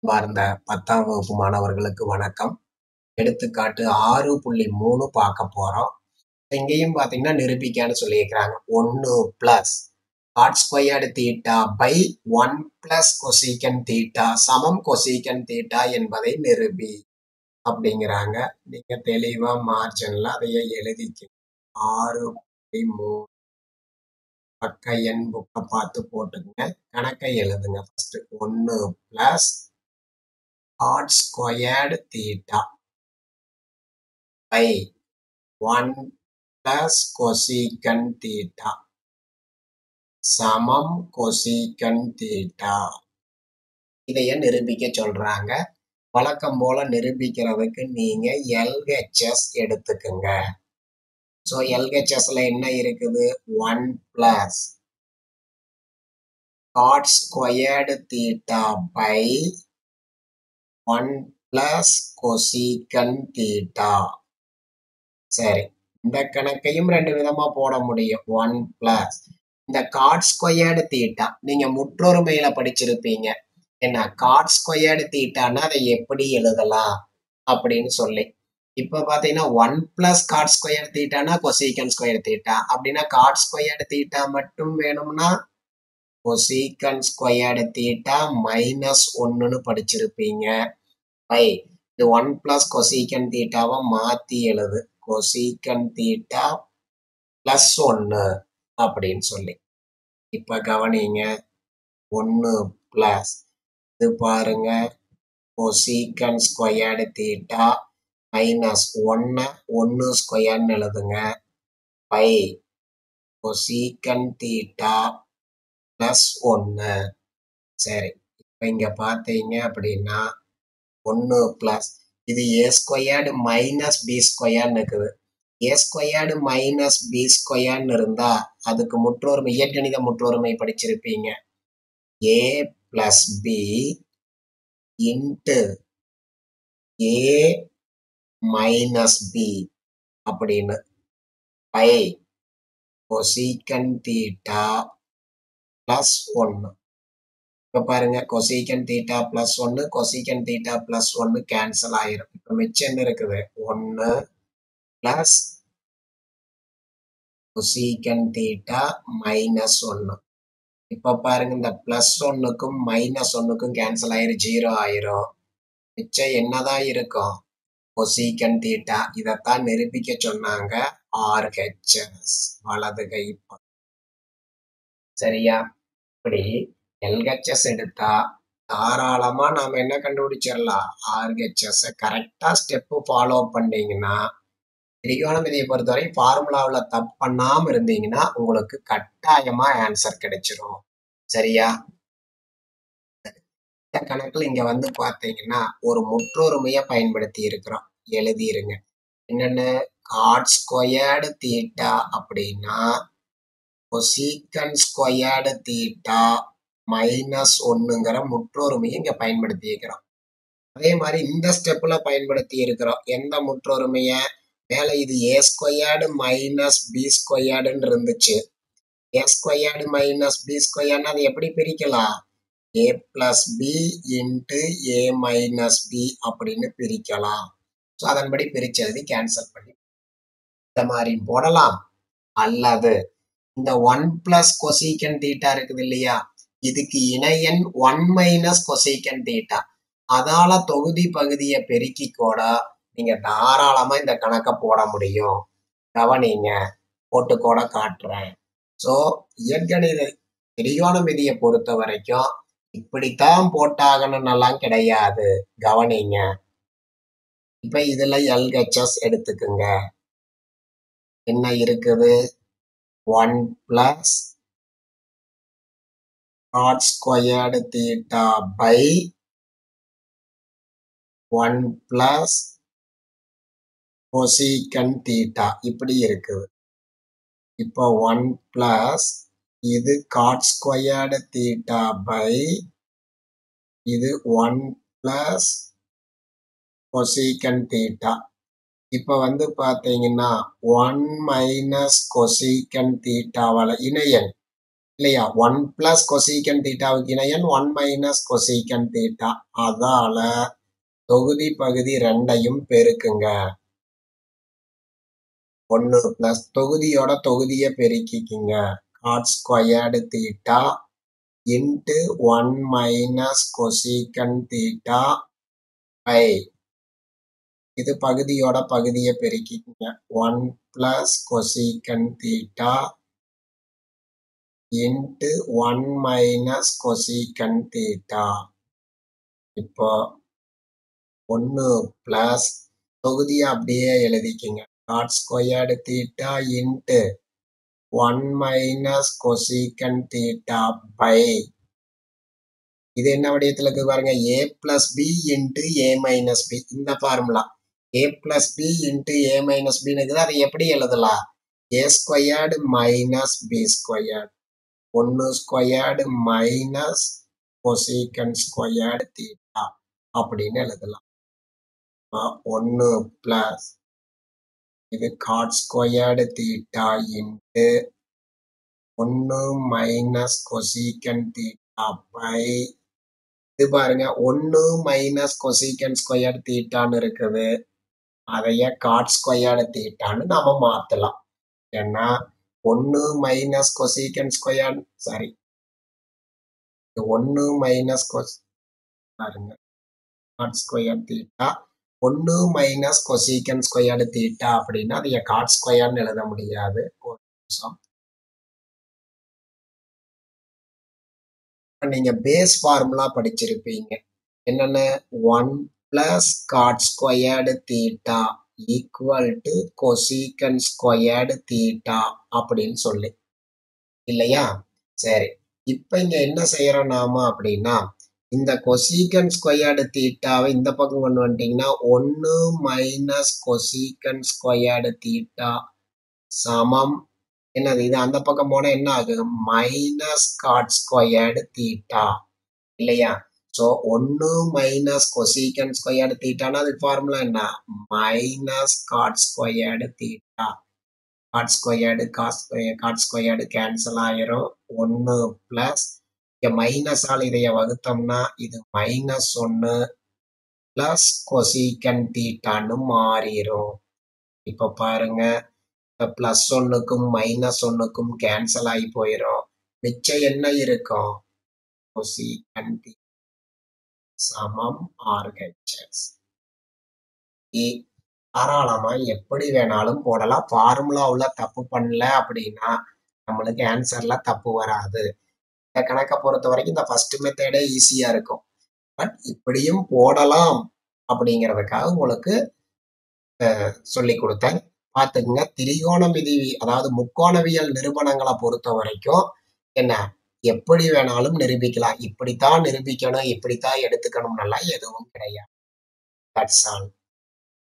அன்பார்ந்த பத்தாம் வகுப்பு மாணவர்களுக்கு வணக்கம் எடுத்துக்காட்டு ஆறு புள்ளி மூணு பார்க்க போறோம் இங்கேயும் பார்த்தீங்கன்னா நிரூபிக்கான்னு சொல்லியிருக்கிறாங்க ஒன்று plus cot squared theta by one plus cosec theta சமம் கொசிகன் தீட்டா என்பதை நிரூபி அப்படிங்கிறாங்க நீங்க தெளிவா மார்ஜின்ல அதையே எழுதிக்க ஆறு புள்ளி மூணு பக்க எண் புக்கை பார்த்து போட்டுக்கங்க கணக்கை எழுதுங்க ஃபர்ஸ்ட் ஒன்று plus cot squared theta by 1 plus cosecant theta சமம் cosecant theta இதைய நிரூபிக்க சொல்றாங்க வழக்கம் போல நிரூபிக்கிறதுக்கு நீங்க எல்ஹெச்எஸ் எடுத்துக்கோங்க ஸோ எல்ஹெச்எஸ்ல என்ன இருக்குது one plus cot squared theta by one plus cosec theta சரி இந்த கணக்கையும் ரெண்டு விதமா போட முடியும் ஒன் பிளஸ் இந்த காட் ஸ்கொயர்டு தீட்டா நீங்க முற்றொருமையில படிச்சிருப்பீங்க என்ன காட் ஸ்கொயர்டு தீட்டான்னா அதை எப்படி எழுதலாம் அப்படின்னு சொல்லி இப்ப பாத்தீங்கன்னா ஒன் பிளஸ் காட் ஸ்கொயர் தீட்டானா கொசிகன் ஸ்கொயர் தீட்டா அப்படின்னா காட் ஸ்கொயர்டு தீட்டா மட்டும் வேணும்னா கொசிகன் ஸ்கொயர்டு தீட்டா மைனஸ் ஒன்னுன்னு படிச்சிருப்பீங்க பை இது ஒன் பிளஸ் கொசிகன் தீட்டாவை மாத்தி எழுது கொசிகன் தீட்டா பிளஸ் ஒன்னு அப்படின்னு சொல்லி இப்ப கவனிங்க ஒன்னு பிளஸ் இது பாருங்க கொசிகன் ஸ்கொயர்டு தீட்டா மைனஸ் ஒன்னு ஒன்னு ஸ்கொயர்னு எழுதுங்க பை கொசிகன் தீட்டா பிளஸ் ஒன்னு சரி இப்ப இங்க பாத்தீங்க அப்படின்னா ஒன்று ப்ளஸ் இது ஏ ஸ்கொயர்டு மைனஸ் பி ஸ்கொயர்னு இருக்குது ஏ ஸ்கொயர்டு மைனஸ் பி ஸ்கொயர்னு இருந்தா அதுக்கு முற்றொருமை இயற்கணித முற்றொருமை படிச்சிருப்பீங்க A plus B into A minus B அப்படின்னு பை கொசிகன் தீட்டா பிளஸ் ஒன்று இப்போ பாருங்க கொசிகன் தீட்டா பிளஸ் ஒன்று கொசிகன் தீட்டா பிளஸ் ஒன்று கேன்சல் ஆயிரும் இப்போ மிச்சம் என்ன இருக்குது ஒன்று பிளஸ் கொசிகன் தீட்டா மைனஸ் ஒன்று இப்போ பாருங்க இந்த பிளஸ் ஒன்றுக்கும் மைனஸ் ஒன்றுக்கும் கேன்சல் ஆயிரும் ஜீரோ ஆயிரும் மிச்சம் என்னதான் இருக்கும் கொசிகன் தீட்டா இதைத்தான் நிரூபிக்க சொன்னாங்க ஆர்ஹெச்எஸ் வலது கை சரியா இப்படி எல்ஹெச்எஸ் எடுத்தா தாராளமா நாம என்ன கண்டுபிடிச்சிடலாம் ஆர்ஹெச்எஸ் கரெக்டா ஸ்டெப்பு ஃபாலோ பண்ணீங்கன்னா திரிகோணமிதியை பொறுத்தவரை ஃபார்முலாவில் தப்பு பண்ணாம இருந்தீங்கன்னா உங்களுக்கு கட்டாயமா ஆன்சர் கிடைச்சிரும் சரியா இந்த கணக்குல இங்க வந்து பாத்தீங்கன்னா ஒரு முற்றொருமைய பயன்படுத்தி இருக்கிறோம் எழுதிருங்க என்னென்ன காட் ஸ்கொயர்டு தீட்டா அப்படின்னா கொசீக்கன் ஸ்கொயர்டு தீட்டா மைனஸ் ஒன்னுங்கிற முற்றொருமையை இங்க பயன்படுத்தி இருக்கிறோம் அதே மாதிரி இந்த ஸ்டெப்ல பயன்படுத்தி இருக்கிறோம் எந்த முற்றொருமைய மேல இது ஏ ஸ்கொயர்டு மைனஸ் பி ஸ்கொயர்டுன்னு இருந்துச்சு ஏ ஸ்கொயர்டு மைனஸ் பி ஸ்கொயர்னு அதை எப்படி பிரிக்கலாம் A plus B into A minus B அப்படின்னு பிரிக்கலாம் ஸோ அதன்படி பிரிச்சு எழுதி கேன்சல் பண்ணி இந்த மாதிரி போடலாம் அல்லது இந்த ஒன் பிளஸ் கொசிகன் தீட்டா இருக்குது இல்லையா இதுக்கு இணையன் ஒன் மைனஸ் கொசிகன் தீட்டா அதால தொகுதி பகுதியை பெருக்கி கூட நீங்க தாராளமா இந்த கணக்கை போட முடியும் கவனிங்க போட்டு கூட காட்டுறேன் ஸோ இயற்கணித திரிகோணமிதியை பொறுத்த வரைக்கும் இப்படித்தான் போட்டாகணும்னெல்லாம் கிடையாது கவனிங்க இப்ப இதுல எல்ஹெச்எஸ் எடுத்துக்குங்க என்ன இருக்குது one plus cot squared theta by 1 plus cosecant theta இப்படி இருக்குது இப்போ 1 plus இது cot squared theta by இது 1 plus cosecant theta இப்போ வந்து பார்த்தீங்கன்னா ஒன் மைனஸ் கொசிகன் தீட்டாவால் இணையன் இல்லையா ஒன் பிளஸ் கொசீக்கன் தீட்டாவுக்கு இணையன் ஒன் மைனஸ் கொசீக்கன் தீட்டா அதால தொகுதி பகுதி ரெண்டையும் பெருக்குங்க ஒன்னு பிளஸ் தொகுதியோட தொகுதியை பெருக்கிக்கிங்க cot squared theta into one minus cosecant theta by இது பகுதியோட பகுதியை பெருக்கிக்கங்க one plus cosecant theta into one minus cosecant theta இப்போ ஒன்று பிளஸ் தொகுதியை அப்படியே எழுதிக்கிங்க cot squared theta into one minus cosecant theta by இது என்ன வடிவத்தில் இருக்கு பாருங்க A plus B into A minus B இந்த formula A plus B into A minus பின்னு இருக்குது அதை எப்படி எழுதலாம் A squared minus B squared ஒன்று squared minus cosecant squared theta அப்படின்னு எழுதலாம் ஒன்று பிளஸ் இது காட் ஸ்கொயர்டு தீட்டா இன்ட்டு ஒன்று மைனஸ் கொசீக்கன் தீட்டா பை இது பாருங்க ஒன்று மைனஸ் கொசீக்கன் ஸ்கொயர் தீட்டான்னு இருக்குது அதைய காட் ஸ்கொயர்டு தீட்டான்னு நாம மாத்தலாம் ஏன்னா ஒன்று மைனஸ் கொசீக்கன் ஸ்கொயர் சாரி ஒன்று மைனஸ் கொஸ் பாருங்க காட் ஸ்கொயர் தீட்டா ஒன்று மைனஸ் கொசீக்கன் ஸ்கொயர்டு தீட்டா அப்படின்னா அதை காட் ஸ்கொயர்னு எழுத முடியாது ஒரு நிமிஷம் நீங்க பேஸ் ஃபார்முலா படிச்சிருப்பீங்க என்னென்ன one plus cot squared theta equal to cosecant squared theta அப்படின்னு சொல்லி இல்லையா சரி இப்ப இங்க என்ன செய்யறோம் நாம அப்படின்னா இந்த கொசீக்கன் ஸ்கொயர்டு தீட்டாவை இந்த பக்கம் கொண்டு வந்துட்டீங்கன்னா ஒன்னு மைனஸ் கொசீக்கன் ஸ்கொயர்டு தீட்டா சமம் என்னது இது அந்த பக்கம் போனா என்ன ஆகும் மைனஸ் காட் ஸ்கொயர்டு தீட்டா இல்லையா ஸோ ஒன்று மைனஸ் கொசீக்கன் ஸ்கொயர்டு தீட்டானா அதுக்கு ஃபார்முலா என்ன minus cot squared theta cot squared cos cot squared cancel ஆயிரும் ஒன்று பிளஸ் இங்கே மைனஸால் இதைய வகுத்தோம்னா இது மைனஸ் ஒன்று பிளஸ் கொசீக்கன் தீட்டான்னு மாறிடும் இப்போ பாருங்க இந்த பிளஸ் ஒன்னுக்கும் மைனஸ் ஒன்னுக்கும் கேன்சல் ஆகி போயிடும் மிச்சம் என்ன இருக்கும் கொசீக்கன் தீட்டா சமம் ஆர்ஹெச்எஸ் தாராளமா எப்படி வேணாலும் போடலாம் ஃபார்முலாவுல தப்பு பண்ணல அப்படின்னா நம்மளுக்கு ஆன்சர்ல தப்பு வராது இந்த கணக்கை பொறுத்த வரைக்கும் இந்த ஃபர்ஸ்ட் மெத்தடே ஈஸியா இருக்கும் பட் இப்படியும் போடலாம் அப்படிங்கிறதுக்காக உங்களுக்கு சொல்லி கொடுத்தேன் பார்த்துக்குங்க திரிகோணமிதி அதாவது முக்கோணவியல் நிரூபணங்களை பொறுத்த வரைக்கும் என்ன எப்படி வேணாலும் நிரூபிக்கலாம் இப்படித்தான் நிரூபிக்கணும் இப்படித்தான் எடுத்துக்கணும்னெல்லாம் எதுவும் கிடையாது தட்ஸ் ஆல்